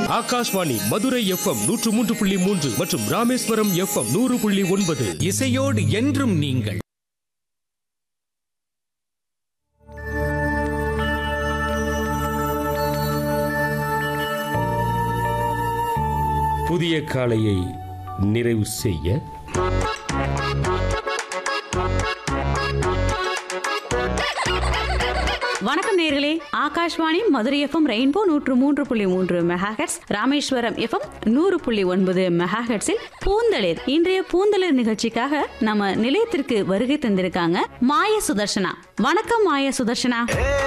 Akashvani Madurai FM நூற்று மூன்று புள்ளி மூன்று மற்றும் ராமேஸ்வரம் எஃப்எம் நூறு புள்ளி ஒன்பது இசையோடு என்றும் நீங்கள் புதிய காலையை நிறைவு செய்ய வணக்கம் நேர்களே ஆகாஷ்வாணி மதுரை எஃப்எம் ரெயின்போ நூற்று மூன்று புள்ளி மூன்று மெகாஹெட்ஸ் ராமேஸ்வரம் எஃப்எம் நூறு புள்ளி ஒன்பது மெகாஹெட்ஸில் பூந்தளிர் இன்றைய பூந்தளிர் நிகழ்ச்சிக்காக நம்ம நிலையத்திற்கு வருகை தந்திருக்காங்க மாய சுதர்ஷனா வணக்கம் மாய சுதர்ஷனா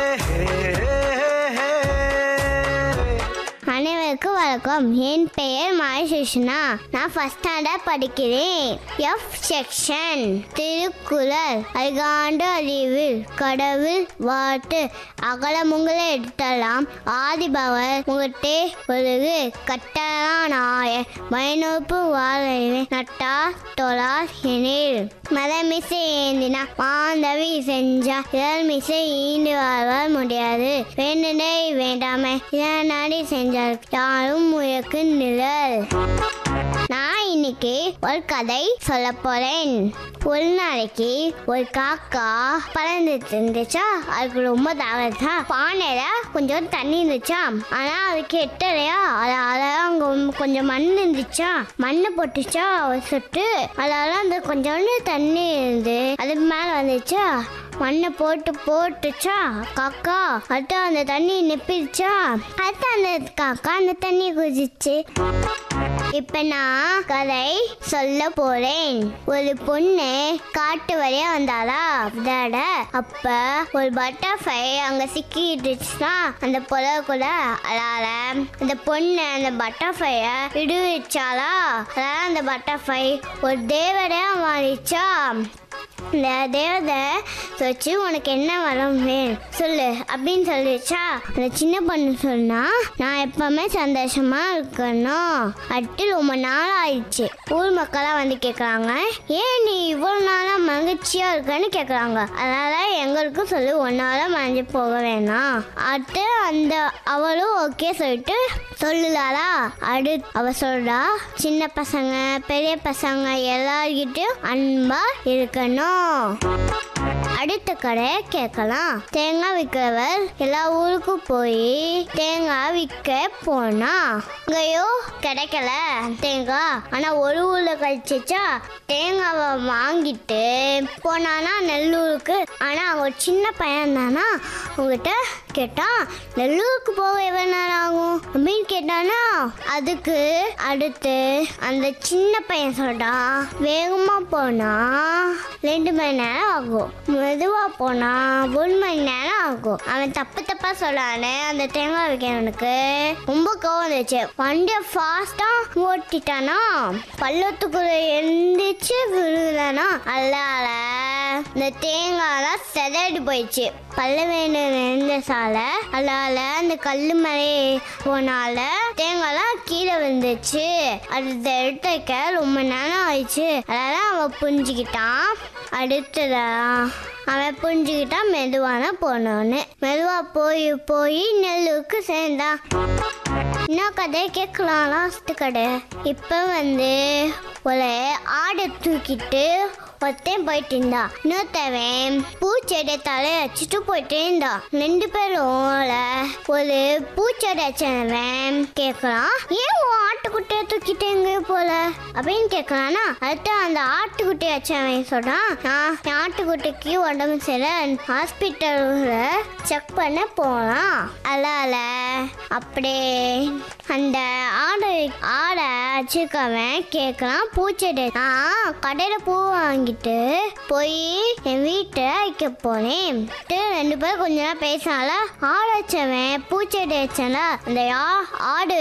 அனைவருக்கும் வணக்கம் என் பெயர் மகேஷனா நான் ஃபர்ஸ்ட் ஸ்டாண்டர்ட் படிக்கிறேன் எஃப் செக்ஷன் திருக்குறள் அல்காண்டு அறிவில் கடவுள் வாட்டு அகலமுங்களை எடுத்தலாம் ஆதிபவர் முகட்டே ஒழுகு கட்டளானாய பயனொப்பு வாழ்வை நட்டா தொழார் எனில் மதமிசை ஏந்தினா மாந்தவி செஞ்சா இதழ் மிசை ஈண்டு வாழ்வார் முடியாது வேண்டுனே வேண்டாமே இதனாடி செஞ்சார் யாரும் முயக்கு நிழல் நான் இன்னைக்கு ஒரு கதை சொல்ல போறேன் ஒரு நாளைக்கு ஒரு காக்கா பறந்துட்டு இருந்துச்சா அதுக்கு ரொம்ப தாவதா பானையில கொஞ்சம் தண்ணி இருந்துச்சா ஆனா அதுக்கு எட்டலையா அதால அங்க கொஞ்சம் மண் இருந்துச்சா மண்ணு போட்டுச்சா ஒரு சொட்டு அதால அந்த கொஞ்சோண்டு தண்ணி இருந்து அது மேல வந்துச்சா மண்ணை போட்டு போட்டுச்சா காக்கா அடுத்து அந்த தண்ணி நிப்பிடுச்சா அடுத்து அந்த காக்கா அந்த தண்ணி குதிச்சு இப்ப நான் கதை சொல்ல போறேன் ஒரு பொண்ணு காட்டு வழியா வந்தாளா விளையாட அப்ப ஒரு பட்டர்ஃப்ளை அங்க சிக்கிட்டுச்சுன்னா அந்த புலவை கூட அதால அந்த பொண்ணு அந்த பட்டர்ஃப்ளைய விடுவிச்சாளா அதால அந்த பட்டர்ஃப்ளை ஒரு தேவதையா மாறிச்சா இந்த தேவதை வச்சு உனக்கு என்ன வரம் வேணும் சொல்லு அப்படின்னு சொல்லிச்சா அந்த சின்ன பொண்ணு சொன்னா நான் எப்பவுமே சந்தோஷமா இருக்கணும் அட்டு ரொம்ப நாள் ஆயிடுச்சு ஊர் மக்களாம் வந்து கேட்குறாங்க ஏன் நீ இவ்வளோ நாளாக மகிழ்ச்சியா இருக்கன்னு கேட்குறாங்க அதனால எங்களுக்கும் சொல்லு ஒன்னால மறைஞ்சு போக வேணாம் அட்டு அந்த அவளும் ஓகே சொல்லிட்டு சொல்லுலாளா அடு அவ சொல்றா சின்ன பசங்க பெரிய பசங்க எல்லார்கிட்டயும் அன்பா இருக்கணும் அடுத்த கடை கேட்கலாம் தேங்காய் விற்கிறவர் எல்லா ஊருக்கும் போய் தேங்காய் விற்க போனா அங்கேயோ கிடைக்கல தேங்காய் ஆனா ஒரு ஊர்ல கழிச்சிச்சா தேங்காவை வாங்கிட்டு போனானா நெல்லூருக்கு ஆனா அவன் ஒரு சின்ன பையன் தானா உங்ககிட்ட கேட்டா நெல்லூருக்கு போக எவ்வளவு நேரம் ஆகும் அப்படின்னு கேட்டானா அதுக்கு அடுத்து அந்த சின்ன பையன் சொல்றான் வேகமா போனா ரெண்டு மணி நேரம் ஆகும் மெதுவா போனா ஒரு மணி நேரம் ஆகும் அவன் தப்பு தப்பா சொல்லானே அந்த தேங்காய் வைக்கிறவனுக்கு ரொம்ப கோவம் வந்துச்சு வண்டியை ஃபாஸ்டா ஓட்டிட்டானா பள்ளத்துக்குள்ள எந்திரிச்சு விழுதானா அல்லால இந்த தேங்காய்லாம் செதறி போயிடுச்சு பல்ல வேணும் இருந்த சாலை அதால அந்த கல்லு மலை போனால தேங்காய்லாம் கீழே விழுந்துச்சு அது எடுத்துக்க ரொம்ப நேரம் ஆயிடுச்சு அதனால அவன் புரிஞ்சுக்கிட்டான் அடுத்ததா அவன் புரிஞ்சுக்கிட்டான் மெதுவான போனோன்னு மெதுவா போய் போய் நெல்லுக்கு சேர்ந்தான் இன்னும் கதை கேட்கலாம் லாஸ்ட் கடை இப்போ வந்து ஒரு ஆடை தூக்கிட்டு ஒருத்தன் போயிட்டு இருந்தா இன்னொருத்தவன் பூச்செடி தலையை வச்சுட்டு போயிட்டு இருந்தா ரெண்டு பேரும் ஒரு பூச்செடி வச்சவன் கேட்கலாம் ஏன் உன் ஆட்டுக்குட்டியை தூக்கிட்டு எங்கேயோ போல அப்படின்னு கேட்கலாம்னா அடுத்து அந்த ஆட்டுக்குட்டி வச்சவன் சொல்றான் நான் என் ஆட்டுக்குட்டிக்கு உடம்பு சரியில்லை ஹாஸ்பிட்டலில் செக் பண்ண போகலாம் அதால அப்படியே அந்த ஆடை ஆடை வச்சுக்கவன் கேட்கலாம் பூச்செடி நான் கடையில் பூ வாங்கிட்டு போய் என் வீட்டை வைக்க போனேன் ரெண்டு பேரும் கொஞ்ச நேரம் பேசினால ஆடை வச்சவன் பூச்செடி வச்சல அந்த ஆ- ஆடு